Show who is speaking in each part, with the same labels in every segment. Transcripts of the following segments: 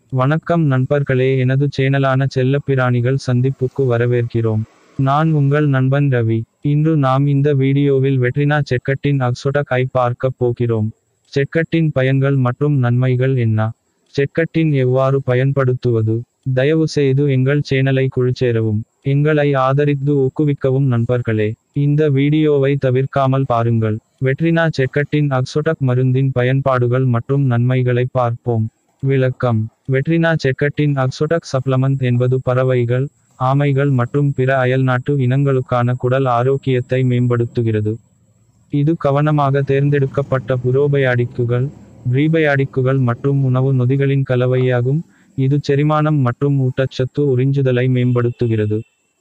Speaker 1: வணக்கம் நண்பர்களே எனது சேனலான செல்லப்பிராணிகள் சந்திப்புக்கு வரவேற்கிறோம் நான் உங்கள் நண்பன் ரவி இன்று நாம் இந்த வீடியோவில் வெட்ரினா செக்கட்டின் அக்சொடக் ஐ பார்க்கப் போகிறோம் செக்கட்டின் பயன்கள் மற்றும் நன்மைகள் என்ன செக்கட்டின் எவ்வாறு பயன்படுத்துவது தயவு செய்து எங்கள் சேனலை குழுச்சேரவும் எங்களை ஆதரித்து ஊக்குவிக்கவும் நண்பர்களே இந்த வீடியோவை தவிர்க்காமல் பாருங்கள் வெட்ரினா செக்கட்டின் அக்சொடக் மருந்தின் பயன்பாடுகள் மற்றும் நன்மைகளை பார்ப்போம் விளக்கம் வெட்ரினா செக்கட்டின் அக்சொடக் சப்ளமந்த் என்பது பறவைகள் ஆமைகள் மற்றும் பிற அயல்நாட்டு இனங்களுக்கான குடல் ஆரோக்கியத்தை மேம்படுத்துகிறது இது கவனமாக தேர்ந்தெடுக்கப்பட்ட புரோபயாடிக்குகள் ப்ரீபயாடிக்குகள் மற்றும் உணவு நொதிகளின் கலவையாகும் இது செரிமானம் மற்றும் ஊட்டச்சத்து உறிஞ்சுதலை மேம்படுத்துகிறது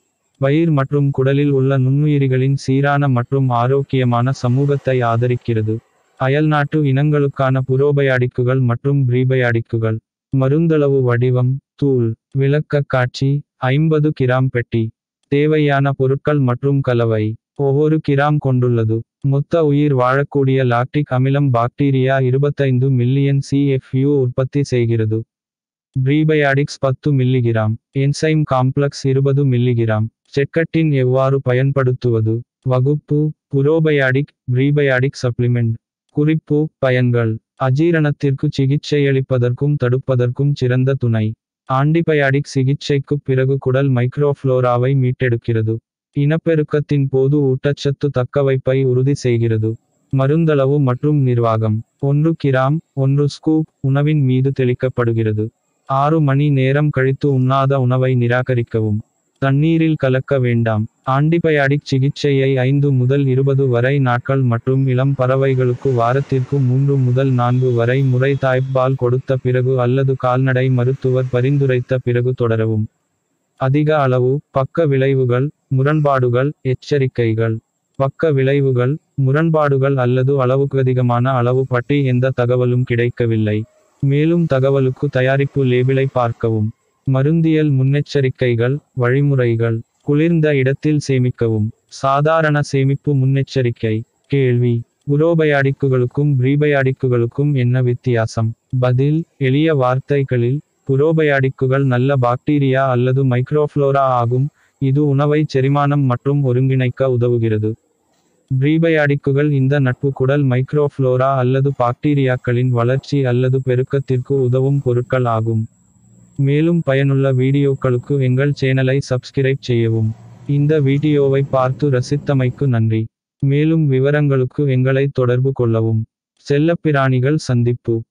Speaker 1: வயிறு மற்றும் குடலில் உள்ள நுண்ணுயிரிகளின் சீரான மற்றும் ஆரோக்கியமான சமூகத்தை ஆதரிக்கிறது அயல்நாட்டு இனங்களுக்கான புரோபயாடிக்குகள் மற்றும் ப்ரீபயாடிக்குகள் மருந்தளவு வடிவம் தூள் விளக்க காட்சி ஐம்பது கிராம் பெட்டி தேவையான பொருட்கள் மற்றும் கலவை ஒவ்வொரு கிராம் கொண்டுள்ளது மொத்த உயிர் வாழக்கூடிய லாக்டிக் அமிலம் பாக்டீரியா இருபத்தைந்து மில்லியன் சிஎஃப்யூ உற்பத்தி செய்கிறது ப்ரீபயாடிக்ஸ் பத்து மில்லிகிராம் என்சைம் காம்ப்ளக்ஸ் இருபது மில்லிகிராம் செக்கட்டின் எவ்வாறு பயன்படுத்துவது வகுப்பு புரோபயாடிக் ப்ரீபயாடிக் சப்ளிமெண்ட் குறிப்பு பயன்கள் அஜீரணத்திற்கு சிகிச்சையளிப்பதற்கும் தடுப்பதற்கும் சிறந்த துணை ஆன்டிபயாடிக் சிகிச்சைக்கு பிறகு குடல் மைக்ரோஃப்ளோராவை மீட்டெடுக்கிறது இனப்பெருக்கத்தின் போது ஊட்டச்சத்து தக்கவைப்பை உறுதி செய்கிறது மருந்தளவு மற்றும் நிர்வாகம் ஒன்று கிராம் ஒன்று ஸ்கூப் உணவின் மீது தெளிக்கப்படுகிறது ஆறு மணி நேரம் கழித்து உண்ணாத உணவை நிராகரிக்கவும் தண்ணீரில் கலக்க வேண்டாம் ஆன்டிபயாடிக் சிகிச்சையை ஐந்து முதல் இருபது வரை நாட்கள் மற்றும் இளம் பறவைகளுக்கு வாரத்திற்கு மூன்று முதல் நான்கு வரை முறை தாய்ப்பால் கொடுத்த பிறகு அல்லது கால்நடை மருத்துவர் பரிந்துரைத்த பிறகு தொடரவும் அதிக அளவு பக்க விளைவுகள் முரண்பாடுகள் எச்சரிக்கைகள் பக்க விளைவுகள் முரண்பாடுகள் அல்லது அளவுக்கு அதிகமான அளவு பற்றி எந்த தகவலும் கிடைக்கவில்லை மேலும் தகவலுக்கு தயாரிப்பு லேபிளை பார்க்கவும் மருந்தியல் முன்னெச்சரிக்கைகள் வழிமுறைகள் குளிர்ந்த இடத்தில் சேமிக்கவும் சாதாரண சேமிப்பு முன்னெச்சரிக்கை கேள்வி புரோபயாடிக்குகளுக்கும் ப்ரீபயாடிக்குகளுக்கும் என்ன வித்தியாசம் பதில் எளிய வார்த்தைகளில் புரோபயாடிக்குகள் நல்ல பாக்டீரியா அல்லது மைக்ரோஃப்ளோரா ஆகும் இது உணவை செரிமானம் மற்றும் ஒருங்கிணைக்க உதவுகிறது ப்ரீபயாடிக்குகள் இந்த நட்பு குடல் மைக்ரோஃப்ளோரா அல்லது பாக்டீரியாக்களின் வளர்ச்சி அல்லது பெருக்கத்திற்கு உதவும் பொருட்கள் ஆகும் மேலும் பயனுள்ள வீடியோக்களுக்கு எங்கள் சேனலை சப்ஸ்கிரைப் செய்யவும் இந்த வீடியோவை பார்த்து ரசித்தமைக்கு நன்றி மேலும் விவரங்களுக்கு எங்களை தொடர்பு கொள்ளவும் செல்லப்பிராணிகள் சந்திப்பு